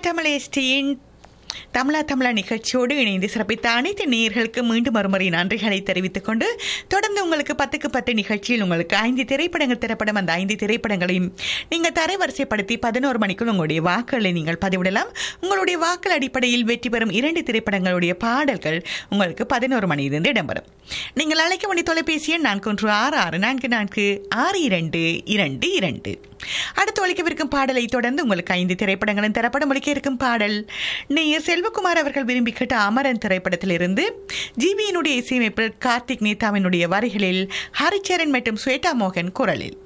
தமிழ் எஸ்டியின் தமிழா தமிழா நிகழ்ச்சியோடு இணைந்து சிறப்பித்த அனைத்து நேயர்களுக்கு மீண்டும் மறுமுறை நன்றிகளை தெரிவித்துக் கொண்டு தொடர்ந்து உங்களுக்கு பத்துக்கு பத்து நிகழ்ச்சியில் உங்களுக்கு ஐந்து திரைப்படங்கள் திரைப்படம் அந்த ஐந்து திரைப்படங்களையும் நீங்கள் தரைவரிசைப்படுத்தி பதினோரு மணிக்குள் உங்களுடைய வாக்குகளை நீங்கள் பதிவிடலாம் உங்களுடைய வாக்கள் அடிப்படையில் வெற்றி பெறும் இரண்டு திரைப்படங்களுடைய பாடல்கள் உங்களுக்கு பதினோரு மணியிலிருந்து இடம்பெறும் நீங்கள் அழைக்க வேண்டிய தொலைபேசி எண் நான்கு ஒன்று ஆறு ஆறு நான்கு நான்கு ஆறு இரண்டு இரண்டு இரண்டு அடுத்து ஒழிக்கவிருக்கும் பாடலை தொடர்ந்து உங்களுக்கு ஐந்து திரைப்படங்களும் தரப்படம் ஒழிக்க இருக்கும் பாடல் நேயர் செல்வகுமார் அவர்கள் விரும்பி கேட்ட அமரன் திரைப்படத்திலிருந்து ஜிபியினுடைய இசையமைப்பில் கார்த்திக் நேதாவினுடைய வரிகளில் ஹரிச்சரன் மற்றும் ஸ்வேதா மோகன் குரலில்